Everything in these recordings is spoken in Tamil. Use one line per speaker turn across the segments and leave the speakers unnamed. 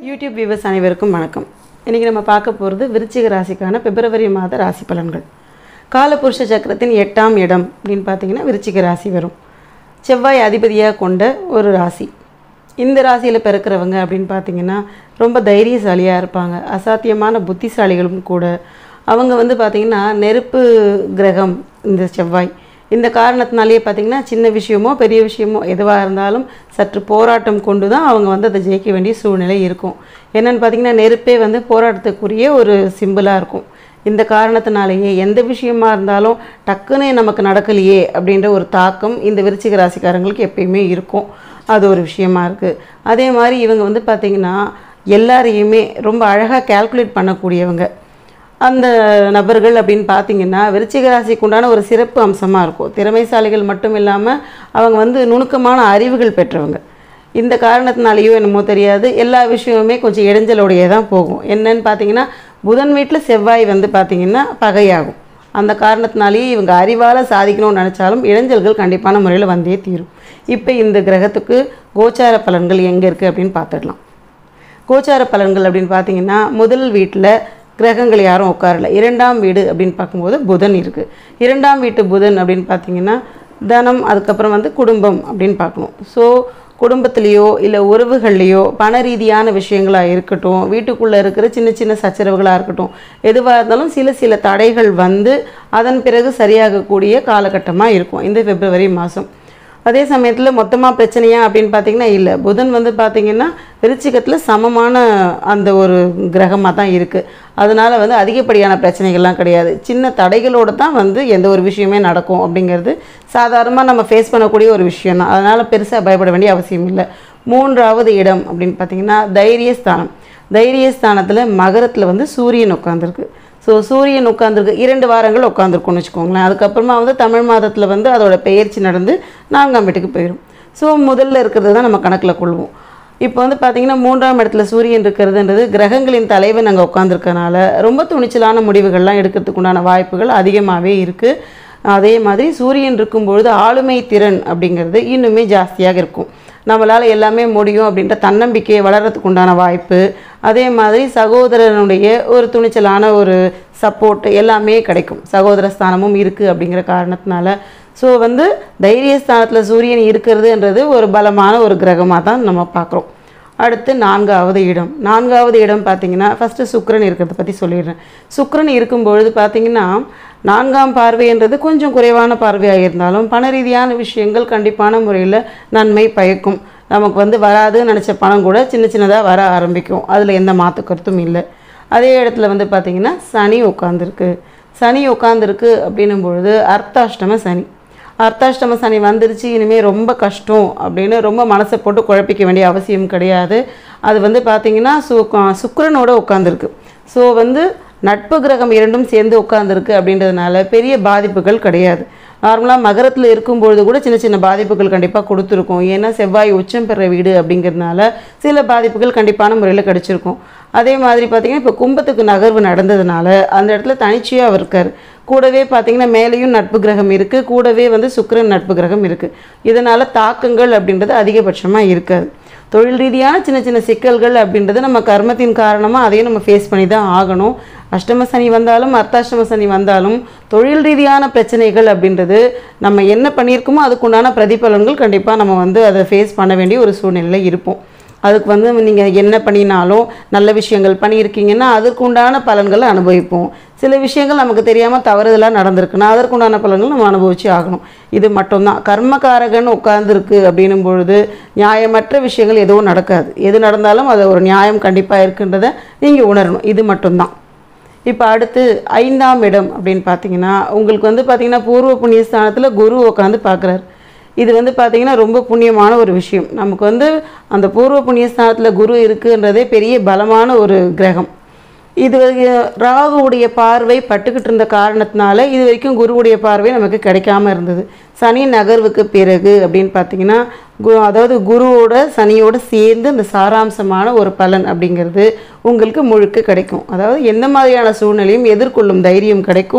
யூடியூப் வியூவர்ஸ் அனைவருக்கும் வணக்கம் இன்றைக்கி நம்ம பார்க்க போகிறது விருச்சிக ராசிக்கான பிப்ரவரி மாத ராசி பலன்கள் காலபுருஷ சக்கரத்தின் எட்டாம் இடம் அப்படின்னு பார்த்தீங்கன்னா விருச்சிக ராசி வரும் செவ்வாய் அதிபதியாக கொண்ட ஒரு ராசி இந்த ராசியில் பிறக்கிறவங்க அப்படின்னு பார்த்தீங்கன்னா ரொம்ப தைரியசாலியாக இருப்பாங்க அசாத்தியமான புத்திசாலிகளும் கூட அவங்க வந்து பார்த்திங்கன்னா நெருப்பு கிரகம் இந்த செவ்வாய் இந்த காரணத்தினாலேயே பார்த்திங்கன்னா சின்ன விஷயமோ பெரிய விஷயமோ எதுவாக இருந்தாலும் சற்று போராட்டம் கொண்டு தான் அவங்க வந்து அதை ஜெயிக்க வேண்டிய சூழ்நிலை இருக்கும் என்னென்னு பார்த்திங்கன்னா நெருப்பே வந்து போராட்டத்துக்குரிய ஒரு சிம்பிளாக இருக்கும் இந்த காரணத்தினாலேயே எந்த விஷயமா இருந்தாலும் டக்குன்னு நமக்கு நடக்கலையே அப்படின்ற ஒரு தாக்கம் இந்த விருச்சிக ராசிக்காரங்களுக்கு எப்பயுமே இருக்கும் அது ஒரு விஷயமா இருக்குது அதே மாதிரி இவங்க வந்து பார்த்திங்கன்னா எல்லாரையுமே ரொம்ப அழகாக கால்குலேட் பண்ணக்கூடியவங்க அந்த நபர்கள் அப்படின்னு பார்த்தீங்கன்னா விருச்சிக ராசிக்கு உண்டான ஒரு சிறப்பு அம்சமாக இருக்கும் திறமைசாலிகள் மட்டும் இல்லாமல் அவங்க வந்து நுணுக்கமான அறிவுகள் பெற்றவங்க இந்த காரணத்தினாலேயோ என்னமோ தெரியாது எல்லா விஷயமுமே கொஞ்சம் இடைஞ்சலோடையே தான் போகும் என்னன்னு பார்த்தீங்கன்னா புதன் வீட்டில் செவ்வாய் வந்து பார்த்திங்கன்னா பகையாகும் அந்த காரணத்தினாலேயே இவங்க அறிவால் சாதிக்கணும்னு நினச்சாலும் இடைஞ்சல்கள் கண்டிப்பான முறையில் வந்தே தீரும் இப்போ இந்த கிரகத்துக்கு கோச்சார பலன்கள் எங்கே இருக்குது அப்படின்னு பார்த்துடலாம் கோச்சார பலன்கள் அப்படின்னு பார்த்தீங்கன்னா முதல் வீட்டில் கிரகங்கள் யாரும் உட்காரல இரண்டாம் வீடு அப்படின்னு பார்க்கும்போது புதன் இருக்குது இரண்டாம் வீட்டு புதன் அப்படின்னு பார்த்தீங்கன்னா தனம் அதுக்கப்புறம் வந்து குடும்பம் அப்படின்னு பார்க்கணும் ஸோ குடும்பத்திலேயோ இல்லை உறவுகள்லேயோ பண ரீதியான விஷயங்களாக இருக்கட்டும் வீட்டுக்குள்ளே இருக்கிற சின்ன சின்ன சச்சரவுகளாக இருக்கட்டும் எதுவாக இருந்தாலும் சில சில தடைகள் வந்து அதன் பிறகு சரியாகக்கூடிய காலகட்டமாக இருக்கும் இந்த பிப்ரவரி மாதம் அதே சமயத்தில் மொத்தமாக பிரச்சனையா அப்படின்னு பார்த்தீங்கன்னா இல்லை புதன் வந்து பார்த்தீங்கன்னா விருச்சிகத்தில் சமமான அந்த ஒரு கிரகமாக தான் இருக்குது அதனால் வந்து அதிகப்படியான பிரச்சனைகள்லாம் கிடையாது சின்ன தடைகளோடு தான் வந்து எந்த ஒரு விஷயமே நடக்கும் அப்படிங்கிறது சாதாரணமாக நம்ம ஃபேஸ் பண்ணக்கூடிய ஒரு விஷயம் தான் அதனால் பெருசாக பயப்பட வேண்டிய அவசியம் இல்லை மூன்றாவது இடம் அப்படின்னு பார்த்தீங்கன்னா தைரியஸ்தானம் தைரியஸ்தானத்தில் மகரத்தில் வந்து சூரியன் உட்காந்துருக்கு ஸோ சூரியன் உட்காந்துருக்கு இரண்டு வாரங்கள் உட்காந்துருக்கும்னு வச்சுக்கோங்களேன் அதுக்கப்புறமா வந்து தமிழ் மாதத்தில் வந்து அதோட பெயர்ச்சி நடந்து நான்காம் வீட்டுக்கு போயிடும் ஸோ முதல்ல இருக்கிறது தான் நம்ம கணக்கில் கொள்வோம் இப்போ வந்து பார்த்திங்கன்னா மூன்றாம் இடத்துல சூரியன் இருக்கிறதுன்றது கிரகங்களின் தலைவன் அங்கே உட்காந்துருக்கனால ரொம்ப துணிச்சலான முடிவுகள்லாம் எடுக்கிறதுக்கு உண்டான வாய்ப்புகள் அதிகமாகவே இருக்குது அதே மாதிரி சூரியன் இருக்கும்பொழுது ஆளுமை திறன் அப்படிங்கிறது இன்னுமே ஜாஸ்தியாக இருக்கும் நம்மளால் எல்லாமே முடியும் அப்படின்ற தன்னம்பிக்கையை வளர்கிறதுக்கு உண்டான வாய்ப்பு அதே மாதிரி சகோதரனுடைய ஒரு துணிச்சலான ஒரு சப்போர்ட் எல்லாமே கிடைக்கும் சகோதர ஸ்தானமும் இருக்குது அப்படிங்கிற காரணத்தினால ஸோ வந்து தைரியஸ்தானத்தில் சூரியன் இருக்கிறதுன்றது ஒரு பலமான ஒரு கிரகமாக தான் நம்ம பார்க்குறோம் அடுத்து நான்காவது இடம் நான்காவது இடம் பார்த்தீங்கன்னா ஃபஸ்ட்டு சுக்கிரன் இருக்கிறத பற்றி சொல்லிடுறேன் சுக்கிரன் இருக்கும்பொழுது பார்த்தீங்கன்னா நான்காம் பார்வைன்றது கொஞ்சம் குறைவான பார்வையாக இருந்தாலும் பண ரீதியான விஷயங்கள் கண்டிப்பான முறையில் நன்மை பயக்கும் நமக்கு வந்து வராதுன்னு நினச்ச பணம் கூட சின்ன சின்னதாக வர ஆரம்பிக்கும் அதில் எந்த மாற்று கருத்தும் இல்லை அதே இடத்துல வந்து பார்த்திங்கன்னா சனி உட்காந்துருக்கு சனி உட்காந்துருக்கு அப்படின்னும் பொழுது அர்த்தாஷ்டம சனி அர்த்தாஷ்டம சனி வந்துருச்சு இனிமேல் ரொம்ப கஷ்டம் அப்படின்னு ரொம்ப மனசை போட்டு குழப்பிக்க வேண்டிய அவசியம் கிடையாது அது வந்து பார்த்திங்கன்னா சு சுக்கிரனோட உட்காந்துருக்கு ஸோ வந்து நட்பு கிரகம் இரண்டும் சேர்ந்து உட்காந்துருக்கு அப்படின்றதுனால பெரிய பாதிப்புகள் கிடையாது நார்மலாக மகரத்தில் இருக்கும்பொழுது கூட சின்ன சின்ன பாதிப்புகள் கண்டிப்பாக கொடுத்துருக்கும் ஏன்னா செவ்வாய் உச்சம் பெற வீடு அப்படிங்கிறதுனால சில பாதிப்புகள் கண்டிப்பான முறையில் கிடச்சிருக்கும் அதே மாதிரி பார்த்திங்கன்னா இப்போ கும்பத்துக்கு நகர்வு நடந்ததுனால அந்த இடத்துல தனிச்சையாக அவர் இருக்கார் கூடவே பார்த்திங்கன்னா மேலேயும் நட்பு கிரகம் இருக்குது கூடவே வந்து சுக்கிரன் நட்பு கிரகம் இருக்குது இதனால் தாக்கங்கள் அப்படின்றது அதிகபட்சமாக இருக்காது தொழில் ரீதியான சின்ன சின்ன சிக்கல்கள் அப்படின்றது நம்ம கர்மத்தின் காரணமாக அதையும் நம்ம ஃபேஸ் பண்ணி தான் ஆகணும் அஷ்டம சனி வந்தாலும் அர்த்தாஷ்டம சனி வந்தாலும் தொழில் ரீதியான பிரச்சனைகள் அப்படின்றது நம்ம என்ன பண்ணியிருக்கோமோ அதுக்குண்டான பிரதிபலன்கள் கண்டிப்பாக நம்ம வந்து அதை ஃபேஸ் பண்ண வேண்டிய ஒரு சூழ்நிலையில் இருப்போம் அதுக்கு வந்து நீங்கள் என்ன பண்ணினாலும் நல்ல விஷயங்கள் பண்ணியிருக்கீங்கன்னா அதற்குண்டான பலன்களை அனுபவிப்போம் சில விஷயங்கள் நமக்கு தெரியாமல் தவறுதலாக நடந்திருக்குன்னா அதற்குண்டான பலன்கள் நம்ம அனுபவிச்சு ஆகணும் இது மட்டும்தான் கர்மகாரகன் உட்கார்ந்துருக்கு அப்படின்னும் பொழுது நியாயமற்ற விஷயங்கள் எதுவும் நடக்காது எது நடந்தாலும் அது ஒரு நியாயம் கண்டிப்பாக இருக்குன்றதை நீங்கள் உணரணும் இது மட்டும்தான் இப்போ அடுத்து ஐந்தாம் இடம் அப்படின்னு பார்த்தீங்கன்னா உங்களுக்கு வந்து பார்த்தீங்கன்னா பூர்வ புண்ணிய ஸ்தானத்தில் குரு உட்காந்து பார்க்குறாரு இது வந்து பார்த்திங்கன்னா ரொம்ப புண்ணியமான ஒரு விஷயம் நமக்கு வந்து அந்த பூர்வ புண்ணிய ஸ்தானத்தில் குரு இருக்குன்றதே பெரிய பலமான ஒரு கிரகம் இது ராகுவுடைய பார்வை பட்டுக்கிட்டு இருந்த காரணத்தினால இது வரைக்கும் குருவுடைய பார்வை நமக்கு கிடைக்காம இருந்தது சனி நகர்வுக்கு பிறகு அப்படின்னு பார்த்தீங்கன்னா கு அதாவது குருவோட சனியோட சேர்ந்து இந்த சாராம்சமான ஒரு பலன் அப்படிங்கிறது உங்களுக்கு முழுக்க கிடைக்கும் அதாவது எந்த மாதிரியான சூழ்நிலையும் எதிர்கொள்ளும் தைரியம் கிடைக்கும்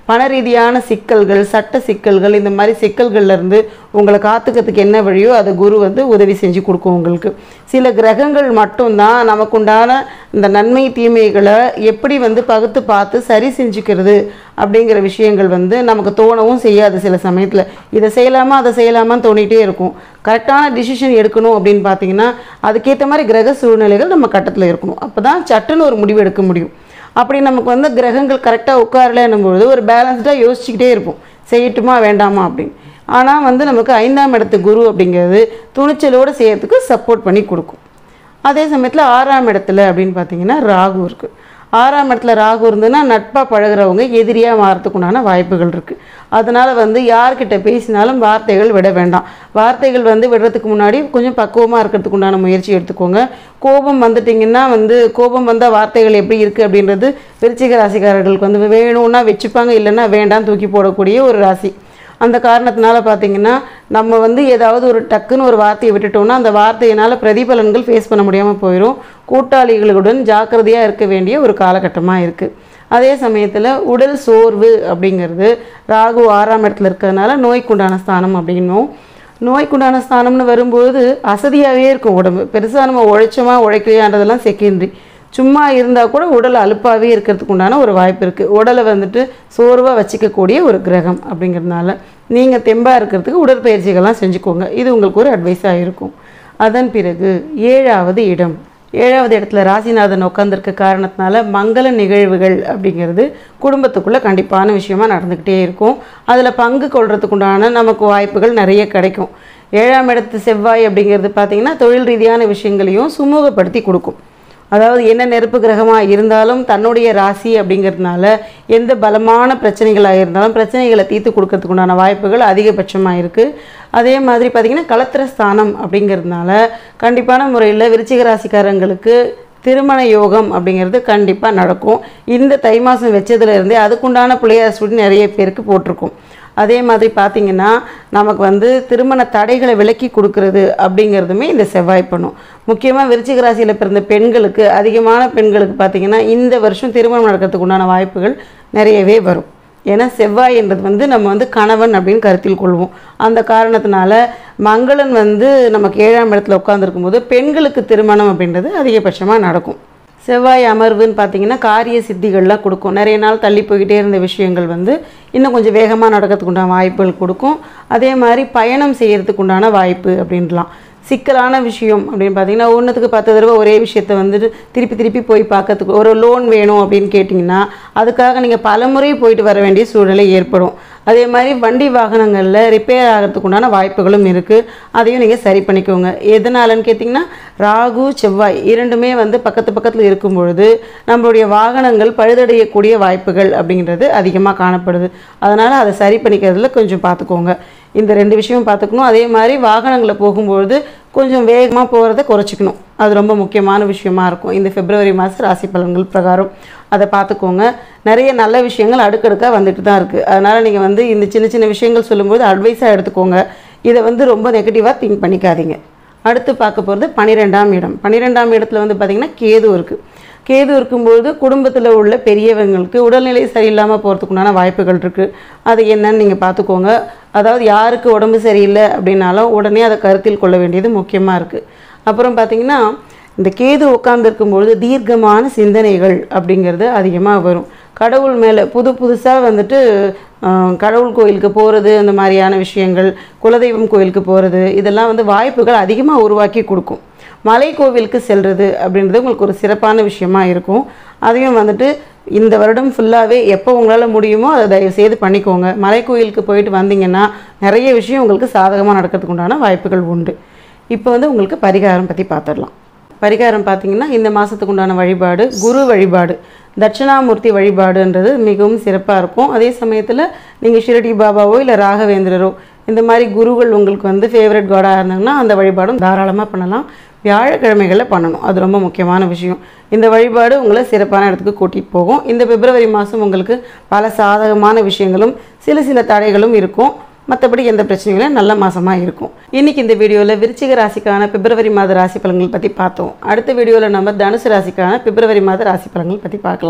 பண ரீதியான சிக்கல்கள் சட்ட சிக்கல்கள் இந்த மாதிரி சிக்கல்கள்ல இருந்து உங்களை காத்துக்கிறதுக்கு என்ன வழியோ அதை குரு வந்து உதவி செஞ்சு கொடுக்கும் உங்களுக்கு சில கிரகங்கள் மட்டும்தான் நமக்குண்டான இந்த நன்மை தீமைகளை எப்படி வந்து பகுத்து பார்த்து சரி செஞ்சுக்கிறது அப்படிங்கிற விஷயங்கள் வந்து நமக்கு தோணவும் செய்யாது சில சமயத்தில் இதை செய்யலாமா அதை செய்யலாமான்னு தோணிகிட்டே இருக்கும் கரெக்டான டிசிஷன் எடுக்கணும் அப்படின்னு பார்த்தீங்கன்னா அதுக்கேற்ற மாதிரி கிரக சூழ்நிலைகள் நம்ம கட்டத்தில் இருக்கணும் அப்போ தான் சட்டுன்னு ஒரு முடிவு எடுக்க முடியும் அப்படி நமக்கு வந்து கிரகங்கள் கரெக்டாக உட்காரலன்னும் பொழுது ஒரு பேலன்ஸ்டாக யோசிச்சுக்கிட்டே இருப்போம் செய்யட்டுமா வேண்டாமா அப்படின்னு ஆனால் வந்து நமக்கு ஐந்தாம் இடத்து குரு அப்படிங்கிறது துணிச்சலோடு செய்யறதுக்கு சப்போர்ட் பண்ணி கொடுக்கும் அதே சமயத்தில் ஆறாம் இடத்துல அப்படின்னு பார்த்தீங்கன்னா ராகு இருக்குது ஆறாம் இடத்துல ராகு இருந்ததுன்னா நட்பாக பழகுறவங்க எதிரியாக மாறத்துக்கு உண்டான வாய்ப்புகள் இருக்குது அதனால் வந்து யார்கிட்ட பேசினாலும் வார்த்தைகள் விட வேண்டாம் வார்த்தைகள் வந்து விடுறதுக்கு முன்னாடி கொஞ்சம் பக்குவமாக இருக்கிறதுக்கு உண்டான முயற்சி எடுத்துக்கோங்க கோபம் வந்துட்டிங்கன்னா வந்து கோபம் வந்தால் வார்த்தைகள் எப்படி இருக்குது அப்படின்றது விருச்சிக ராசிக்காரர்களுக்கு வந்து வேணும்னா வச்சுப்பாங்க இல்லைன்னா வேண்டாம் தூக்கி போடக்கூடிய ஒரு ராசி அந்த காரணத்தினால பார்த்தீங்கன்னா நம்ம வந்து ஏதாவது ஒரு டக்குன்னு ஒரு வார்த்தையை விட்டுட்டோம்னா அந்த வார்த்தையினால் பிரதிபலன்கள் ஃபேஸ் பண்ண முடியாமல் போயிடும் கூட்டாளிகளுடன் ஜாக்கிரதையாக இருக்க வேண்டிய ஒரு காலகட்டமாக இருக்குது அதே சமயத்தில் உடல் சோர்வு அப்படிங்கிறது ராகு ஆறாம் இடத்துல இருக்கிறதுனால நோய்க்குண்டான ஸ்தானம் அப்படின்னும் நோய்க்குண்டான ஸ்தானம்னு வரும்போது அசதியாகவே இருக்கும் உடம்பு பெருசாக நம்ம உழைச்சோமா உழைக்கலையான்றதெல்லாம் செகண்டரி சும்மா இருந்தால் கூட உடல் அலுப்பாகவே இருக்கிறதுக்கு உண்டான ஒரு வாய்ப்பு இருக்குது உடலை வந்துட்டு சோர்வாக வச்சுக்கக்கூடிய ஒரு கிரகம் அப்படிங்கிறதுனால நீங்கள் தெம்பாக இருக்கிறதுக்கு உடற்பயிற்சிகள்லாம் செஞ்சுக்கோங்க இது உங்களுக்கு ஒரு அட்வைஸாக இருக்கும் அதன் பிறகு ஏழாவது இடம் ஏழாவது இடத்துல ராசிநாதன் உட்காந்துருக்க காரணத்தினால மங்கள நிகழ்வுகள் அப்படிங்கிறது குடும்பத்துக்குள்ளே கண்டிப்பான விஷயமா நடந்துக்கிட்டே இருக்கும் அதில் பங்கு கொள்றதுக்கு உண்டான நமக்கு வாய்ப்புகள் நிறைய கிடைக்கும் ஏழாம் இடத்து செவ்வாய் அப்படிங்கிறது பார்த்திங்கன்னா தொழில் ரீதியான விஷயங்களையும் சுமூகப்படுத்தி கொடுக்கும் அதாவது என்ன நெருப்பு கிரகமாக இருந்தாலும் தன்னுடைய ராசி அப்படிங்கிறதுனால எந்த பலமான பிரச்சனைகளாக இருந்தாலும் பிரச்சனைகளை தீர்த்து கொடுக்கறதுக்கு உண்டான வாய்ப்புகள் அதிகபட்சமாக இருக்குது அதே மாதிரி பார்த்திங்கன்னா கலத்திர ஸ்தானம் அப்படிங்கிறதுனால கண்டிப்பான முறையில் விருச்சிக ராசிக்காரங்களுக்கு திருமண யோகம் அப்படிங்கிறது கண்டிப்பாக நடக்கும் இந்த தை மாதம் வச்சதுலேருந்தே அதுக்குண்டான பிள்ளையார் சுடி நிறைய பேருக்கு போட்டிருக்கும் அதே மாதிரி பார்த்திங்கன்னா நமக்கு வந்து திருமண தடைகளை விலக்கி கொடுக்கறது அப்படிங்கிறதுமே இந்த செவ்வாய் பண்ணும் முக்கியமாக விருச்சிக ராசியில் பிறந்த பெண்களுக்கு அதிகமான பெண்களுக்கு பார்த்திங்கன்னா இந்த வருஷம் திருமணம் நடக்கிறதுக்கு உண்டான வாய்ப்புகள் நிறையவே வரும் ஏன்னா செவ்வாய் என்றது வந்து நம்ம வந்து கணவன் அப்படின்னு கருத்தில் கொள்வோம் அந்த காரணத்தினால மங்களன் வந்து நமக்கு ஏழாம் இடத்துல உட்காந்துருக்கும் போது பெண்களுக்கு திருமணம் அப்படின்றது அதிகபட்சமாக நடக்கும் செவ்வாய் அமர்வுன்னு பார்த்தீங்கன்னா காரிய சித்திகள்லாம் கொடுக்கும் நிறைய நாள் தள்ளி போய்கிட்டே இருந்த விஷயங்கள் வந்து இன்னும் கொஞ்சம் வேகமாக நடக்கிறதுக்கு உண்டான வாய்ப்புகள் கொடுக்கும் அதே மாதிரி பயணம் செய்கிறதுக்கு உண்டான வாய்ப்பு அப்படின்லாம் சிக்கலான விஷயம் அப்படின்னு பார்த்தீங்கன்னா ஒன்றுத்துக்கு பத்து தடவை ஒரே விஷயத்தை வந்துட்டு திருப்பி திருப்பி போய் பார்க்கறதுக்கு ஒரு லோன் வேணும் அப்படின்னு கேட்டிங்கன்னா அதுக்காக நீங்கள் பலமுறை போயிட்டு வர வேண்டிய சூழ்நிலை ஏற்படும் அதே மாதிரி வண்டி வாகனங்களில் ரிப்பேர் ஆகிறதுக்கு உண்டான வாய்ப்புகளும் இருக்குது அதையும் நீங்கள் சரி பண்ணிக்கோங்க எதனாலன்னு கேட்டிங்கன்னா ராகு செவ்வாய் இரண்டுமே வந்து பக்கத்து பக்கத்தில் இருக்கும் பொழுது நம்மளுடைய வாகனங்கள் பழுதடையக்கூடிய வாய்ப்புகள் அப்படிங்கிறது அதிகமாக காணப்படுது அதனால் அதை சரி பண்ணிக்கிறதுல கொஞ்சம் பார்த்துக்கோங்க இந்த ரெண்டு விஷயம் பார்த்துக்கணும் அதே மாதிரி வாகனங்களில் போகும்பொழுது கொஞ்சம் வேகமாக போகிறத குறைச்சிக்கணும் அது ரொம்ப முக்கியமான விஷயமா இருக்கும் இந்த பிப்ரவரி மாதம் ராசி பலன்கள் பிரகாரம் அதை பார்த்துக்கோங்க நிறைய நல்ல விஷயங்கள் அடுக்கடுக்காக வந்துட்டு தான் இருக்குது அதனால் நீங்கள் வந்து இந்த சின்ன சின்ன விஷயங்கள் சொல்லும்போது அட்வைஸாக எடுத்துக்கோங்க இதை வந்து ரொம்ப நெகட்டிவாக திங்க் பண்ணிக்காதீங்க அடுத்து பார்க்க போகிறது பன்னிரெண்டாம் இடம் பன்னிரெண்டாம் இடத்துல வந்து பார்த்திங்கன்னா கேது இருக்குது கேது இருக்கும்போது குடும்பத்தில் உள்ள பெரியவங்களுக்கு உடல்நிலை சரியில்லாமல் போகிறதுக்குண்டான வாய்ப்புகள் இருக்குது அது என்னன்னு நீங்கள் பார்த்துக்கோங்க அதாவது யாருக்கு உடம்பு சரியில்லை அப்படின்னாலும் உடனே அதை கருத்தில் கொள்ள வேண்டியது முக்கியமாக இருக்குது அப்புறம் பார்த்திங்கன்னா இந்த கேது உட்காந்துருக்கும்பொழுது தீர்க்கமான சிந்தனைகள் அப்படிங்கிறது அதிகமாக வரும் கடவுள் மேலே புது புதுசாக வந்துட்டு ஆஹ், கடவுள் கோயிலுக்கு போகிறது அந்த மாதிரியான விஷயங்கள் குலதெய்வம் கோயிலுக்கு போகிறது இதெல்லாம் வந்து வாய்ப்புகள் அதிகமாக உருவாக்கி கொடுக்கும் மலை கோவிலுக்கு செல்வது அப்படின்றது உங்களுக்கு ஒரு சிறப்பான விஷயமா இருக்கும் அதையும் வந்துட்டு இந்த வருடம் ஃபுல்லாகவே எப்போ உங்களால் முடியுமோ அதை தயவு செய்து பண்ணிக்கோங்க மலை கோயிலுக்கு போயிட்டு வந்தீங்கன்னா நிறைய விஷயம் உங்களுக்கு சாதகமாக நடக்கிறதுக்கு உண்டான வாய்ப்புகள் உண்டு இப்போ வந்து உங்களுக்கு பரிகாரம் பற்றி பார்த்துடலாம் பரிகாரம் பார்த்தீங்கன்னா இந்த மாதத்துக்கு உண்டான வழிபாடு குரு வழிபாடு தட்சிணாமூர்த்தி வழிபாடுன்றது மிகவும் சிறப்பாக இருக்கும் அதே சமயத்தில் நீங்கள் ஷிரடி பாபாவோ இல்லை ராகவேந்திரரோ இந்த மாதிரி குருகள் உங்களுக்கு வந்து ஃபேவரட் காடாக இருந்தாங்கன்னா அந்த வழிபாடும் தாராளமாக பண்ணலாம் வியாழக்கிழமைகளில் பண்ணணும் அது ரொம்ப முக்கியமான விஷயம் இந்த வழிபாடு உங்களை சிறப்பான இடத்துக்கு கூட்டிகிட்டு போகும் இந்த பிப்ரவரி மாதம் உங்களுக்கு பல சாதகமான விஷயங்களும் சில சில தடைகளும் இருக்கும் மற்றபடி எந்த பிரச்சனைகளும் நல்ல மாதமாக இருக்கும் இன்றைக்கி இந்த வீடியோவில் விருச்சிக ராசிக்கான பிப்ரவரி மாத ராசி பலன்கள் பற்றி பார்த்தோம் அடுத்த வீடியோவில் நம்ம தனுசு ராசிக்கான பிப்ரவரி மாத ராசி பலன்கள் பற்றி பார்க்கலாம்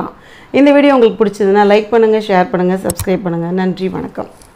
இந்த வீடியோ உங்களுக்கு பிடிச்சதுன்னா லைக் பண்ணுங்கள் ஷேர் பண்ணுங்கள் சப்ஸ்கிரைப் பண்ணுங்கள் நன்றி வணக்கம்